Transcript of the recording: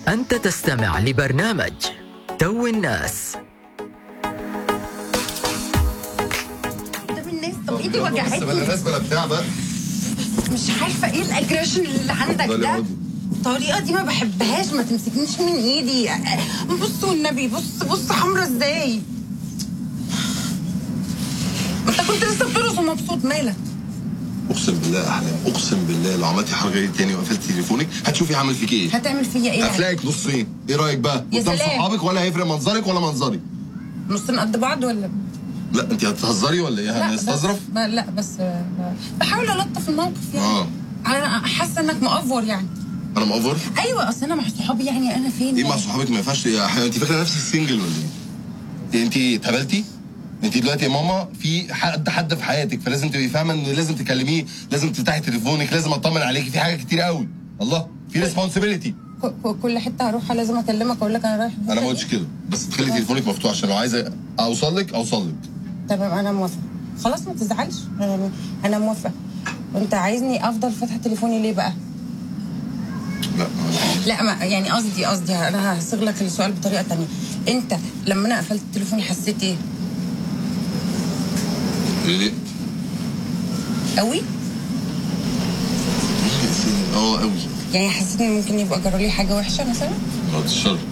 أنت تستمع لبرنامج تو الناس طب الناس طب ايدي بس بلا وجعتني ناس بلا بتاع بقى مش عارفه ايه الاجريشن اللي عندك اتفضلي ده اقعدي. الطريقه دي ما بحبهاش ما تمسكنيش من ايدي بص والنبي بص بص حمرا ازاي ما انت كنت لسه بترقص ومبسوط مالك اقسم بالله احلام اقسم بالله لو عملتي حاجه غير تاني وقفلت تليفونك هتشوفي هعمل فيك ايه هتعمل فيا ايه يعني؟ هفلاقك نصين ايه رايك بقى يا قدام سلام. صحابك ولا هيفرق منظرك ولا منظري نصين قد بعض ولا لا انت هتهزري ولا ايه بس هنستظرف ب- لا بس ب- بحاول الطف الموقف يعني اه انا حاسه انك مأفور يعني انا مأفور ايوه اصل انا مع صحابي يعني انا فين ايه مع يعني؟ صحابك ما ينفعش يا حبيبي انت فاكره نفسك سنجل ولا ايه انت اتقبلتي انت دلوقتي يا ماما في حد حد في حياتك فلازم تبقي فاهمه ان لازم تكلميه لازم تفتحي تليفونك لازم اطمن عليكي في حاجات كتير قوي الله في ريسبونسبيلتي ك- ك- كل حته هروحها لازم اكلمك اقول لك انا رايح انا ما قلتش كده بس تخلي تليفونك مفتوح عشان لو عايزه اوصل لك اوصل لك تمام انا موافقه خلاص ما تزعلش يعني انا موافقه وانت عايزني افضل فاتحه تليفوني ليه بقى لا لا ما يعني قصدي قصدي انا هصيغ لك السؤال بطريقه تانية انت لما انا قفلت تليفوني حسيت ايه ليه قوي اه قوي يعني حسيت ان ممكن يبقى جرى لي حاجه وحشه مثلا بعد الشر